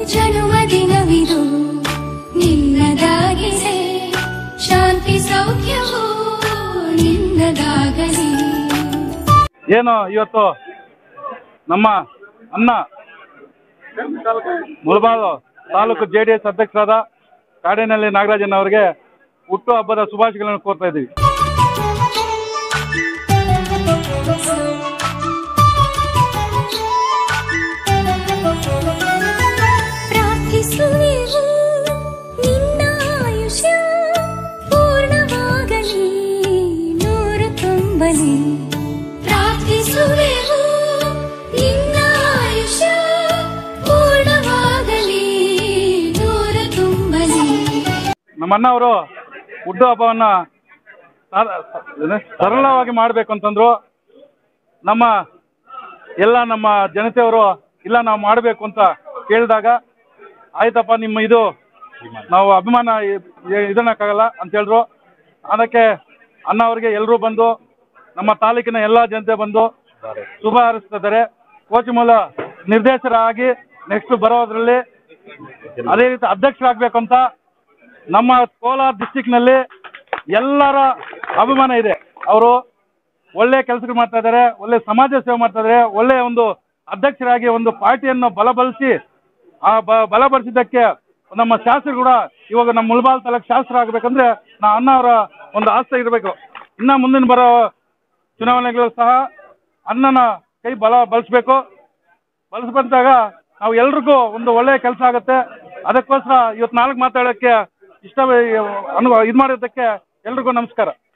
ಜನುಮ ದಿನವಿದು ನಿನ್ನದಾಗಿದೆ ಶಾಂತಿ ಸೌಖ್ಯವೂ ನಿನ್ನದಾಗಲಿ ಏನು ಇವತ್ತು ನಮ್ಮ ಅನ್ನ ಮುಳಬಾಲು ತಾಲೂಕು ಜೆ ಡಿ ಎಸ್ ಅಧ್ಯಕ್ಷರಾದ ಕಾಡೇನಹಳ್ಳಿ ನಾಗರಾಜನ್ ಅವರಿಗೆ ಹುಟ್ಟು ಹಬ್ಬದ ಶುಭಾಶಯಗಳನ್ನು ಕೋರ್ತಾ ಇದ್ದೀವಿ ಪ್ರಾರ್ಥಿಸುವೆವು ನಿನ್ನ ಆಯುಷ್ಯ ಪೂರ್ಣವಾಗಲಿ ನೂರು ತುಂಬಲಿ ಪ್ರಾರ್ಥಿಸುವೆವು ನಿನ್ನ ಆಯುಷ್ಯ ಪೂರ್ಣವಾಗಲಿ ನೂರು ತುಂಬಲಿ ನಮ್ಮ ಅಣ್ಣ ಅವರು ಹುಟ್ಟು ಹಬ್ಬವನ್ನ ಸರ- ಏನು? ಸರಳವಾಗಿ ಮಾಡಬೇಕು ಅಂತಂದ್ರು ನಮ್ಮ ಎಲ್ಲ ನಮ್ಮ ಜನತೆಯವರು ಇಲ್ಲ ನಾವು ಮಾಡಬೇಕು ಅಂತ ಕೇಳಿದಾಗ ಆಯ್ತಪ್ಪ ನಿಮ್ಮ ಇದು ನಾವು ಅಭಿಮಾನ ಇ- ಇದನ್ನಕ್ಕಾಗಲ್ಲ ಅಂತ ಹೇಳಿದ್ರು ಅದಕ್ಕೆ ಅಣ್ಣ ಅವರಿಗೆ ಎಲ್ಲರೂ ಬಂದು ನಮ್ಮ ತಾಲೂಕಿನ ಎಲ್ಲ ಜನತೆ ಬಂದು ಶುಭ ಹಾರೈಸ್ತಿದ್ದಾರೆ ಕೋಚ್ ಮೂಲ ನಿರ್ದೇಶಕರಾಗಿ ನೆಕ್ಸ್ಟ್ ಬರೋದ್ರಲ್ಲಿ ಅದೇ ರೀತಿ ಅಧ್ಯಕ್ಷರಾಗಬೇಕು ಅಂತ ನಮ್ಮ ಕೋಲಾರ ಡಿಸ್ಟಿಕ್ನಲ್ಲಿ ಎಲ್ಲರ ಅಭಿಮಾನ ಇದೆ ಅವರು ಒಳ್ಳೆ ಕೆಲಸಗಳು ಮಾಡ್ತಾ ಇದ್ದಾರೆ ಒಳ್ಳೆ ಸಮಾಜ ಸೇವೆ ಮಾಡ್ತಾ ಇದ್ದಾರೆ ಒಳ್ಳೆ ಒಂದು ಅಧ್ಯಕ್ಷರಾಗಿ ಒಂದು ಪಾರ್ಟಿಯನ್ನು ಬಲಪಡಿಸಿ ಆ ಬ ಬಲಪಡಿಸಿದ್ದಕ್ಕೆ ನಮ್ಮ ಶಾಸಕರು ಕೂಡ ಇವಾಗ ನಮ್ಮ ಮುಳಬಾಲ್ ತಾಲೂಕು ಶಾಸಕರು ಆಗಬೇಕಂದ್ರೆ ನಾ ಅಣ್ಣ ಅವರ ಒಂದು ಆಸ್ತಿ ಇರಬೇಕು ಇನ್ನು ಮುಂದಿನ ಬರೋ ಚುನಾವಣೆಗಳು ಸಹ ಅಣ್ಣನ ಕೈ ಬಲ ಬಳಸಬೇಕು ಬಳಸ್ಬಂದಾಗ ನಾವು ಎಲ್ರಿಗೂ ಒಂದು ಒಳ್ಳೆಯ ಕೆಲಸ ಆಗುತ್ತೆ ಅದಕ್ಕೋಸ್ಕರ ಇವತ್ತು ನಾಲ್ಕು ಮಾತಾಡೋಕ್ಕೆ ಇಷ್ಟ ಅನು ಇದು ಮಾಡಿದ್ದಕ್ಕೆ ಎಲ್ರಿಗೂ ನಮಸ್ಕಾರ